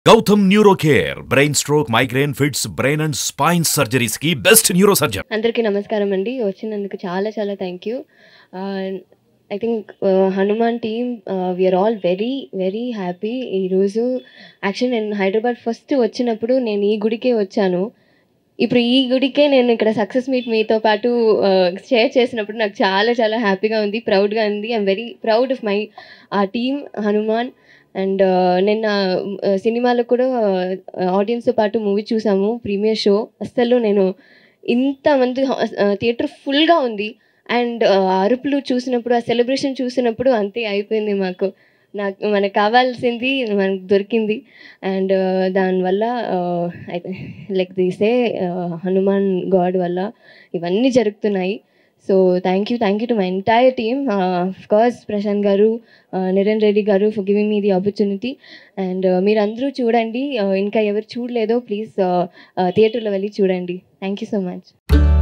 Gautam neuro care brain stroke migraine fits brain and spine surgeries కి best neuro surgeon అందరికీ నమస్కారం అండి వచ్చినందుకు చాలా చాలా thank you I think Hanuman team we are all very very happy ఈరోజు యాక్చువల్లీ నేను హైదరాబాద్ ఫస్ట్ వచ్చినప్పుడు నేను ఈ గుడికే వచ్చాను ఇప్పుడు ఈ గుడికే నేను ఇక్కడ సక్సెస్ మీట్ మీతో పాటు షేర్ చేసినప్పుడు నాకు చాలా చాలా హ్యాపీగా ఉంది ప్రౌడ్గా ఉంది I'm very proud of my uh team Hanuman and నిన్న uh, సినిమాలో కూడా ఆడియన్స్తో పాటు మూవీ చూసాము ప్రీమియర్ షో అస్సలు నేను ఇంతమంది థియేటర్ ఫుల్గా ఉంది అండ్ అరుపులు చూసినప్పుడు ఆ సెలబ్రేషన్ చూసినప్పుడు అంతే అయిపోయింది మాకు నాకు మనకు కావాల్సింది మనకు దొరికింది అండ్ దానివల్ల లైక్ తీసే హనుమాన్ గాడ్ వల్ల ఇవన్నీ జరుగుతున్నాయి so thank you thank you to my entire team course Prashant garu Niran Reddy garu for giving me the opportunity and మీరందరూ చూడండి Uh, ఇంకా ఎవరు చూడలేదో ప్లీజ్ థియేటర్లో వెళ్ళి చూడండి థ్యాంక్ యూ సో మచ్